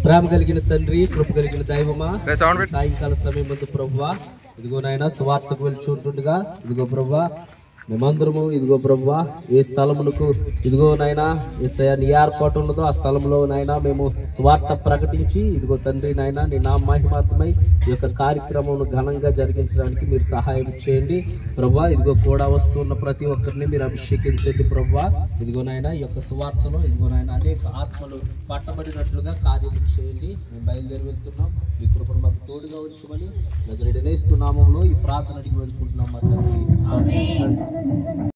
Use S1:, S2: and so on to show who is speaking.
S1: ప్రేమ కలిగిన తండ్రి కృప కలిగిన దైవమా
S2: రే సౌండ్ పెట్టు.
S1: సాయంకాల సమయం ముందు ప్రభువా ఇదిగో నాయన సువార్తకు వెళ్ళి చూంటుండగా ఇదిగో ప్రభువా మేమందరము ఇదిగో ప్రభువా ఏ స్థలమునకు ఇదిగో నాయన ఎస్ఐ నీ ఏర్పాటు ఉన్నదో ఆ స్థలంలో నాయన మేము సువార్త ప్రకటించి ఇదిగో తండ్రి నాయన నీ నా మహిమాత్మై ఈ యొక్క కార్యక్రమం ఘనంగా జరిగించడానికి మీరు సహాయం చేయండి ప్రభా ఇదిగో కూడా వస్తున్న ప్రతి ఒక్కరిని మీరు అభిషేకించండి ప్రభా ఇదిగో నాయన ఈ యొక్క సువార్తలో ఇదిగో నాయన అనేక ఆత్మలు పట్టబడినట్లుగా కార్యం చేయండి మేము బయలుదేరి వెళ్తున్నాం మీ కృపను మాకు తోడుగా ఉంచమని నజరేడనేస్తున్నామంలో ఈ ప్రార్థన అడిగి వేడుకుంటున్నాం మా తండ్రి ఆమేన్.